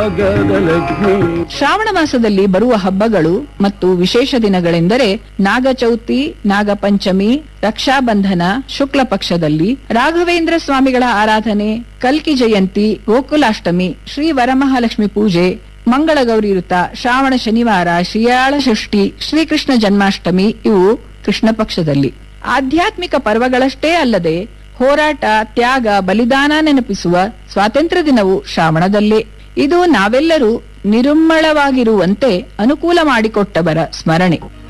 ಭಾಗದ ಲಕ್ಷ್ಮಿ ಶ್ರಾವಣ ಮಾಸದಲ್ಲಿ ಬರುವ ಹಬ್ಬಗಳು ಮತ್ತು ವಿಶೇಷ ದಿನಗಳೆಂದರೆ ನಾಗಚೌತಿ ನಾಗಪಂಚಮಿ ರಕ್ಷಾಬಂಧನ ಶುಕ್ಲ ಪಕ್ಷದಲ್ಲಿ ರಾಘವೇಂದ್ರ ಸ್ವಾಮಿಗಳ ಆರಾಧನೆ ಕಲ್ಕಿ ಜಯಂತಿ ಗೋಕುಲಾಷ್ಟಮಿ ಶ್ರೀ ವರಮಹಾಲಕ್ಷ್ಮಿ ಪೂಜೆ ಮಂಗಳಗೌರಿ ವೃತ ಶ್ರಾವಣ ಶನಿವಾರ ಶ್ರೀಯಾಳ ಷಷ್ಠಿ ಶ್ರೀಕೃಷ್ಣ ಜನ್ಮಾಷ್ಟಮಿ ಇವು ಕೃಷ್ಣ ಪಕ್ಷದಲ್ಲಿ ಆಧ್ಯಾತ್ಮಿಕ ಪರ್ವಗಳಷ್ಟೇ ಅಲ್ಲದೆ ಹೋರಾಟ ತ್ಯಾಗ ಬಲಿದಾನ ನೆನಪಿಸುವ ಸ್ವಾತಂತ್ರ್ಯ ದಿನವು ಶ್ರಾವಣದಲ್ಲೇ ಇದು ನಾವೆಲ್ಲರೂ ನಿರುಮ್ಮಳವಾಗಿರುವಂತೆ ಅನುಕೂಲ ಮಾಡಿಕೊಟ್ಟವರ ಸ್ಮರಣೆ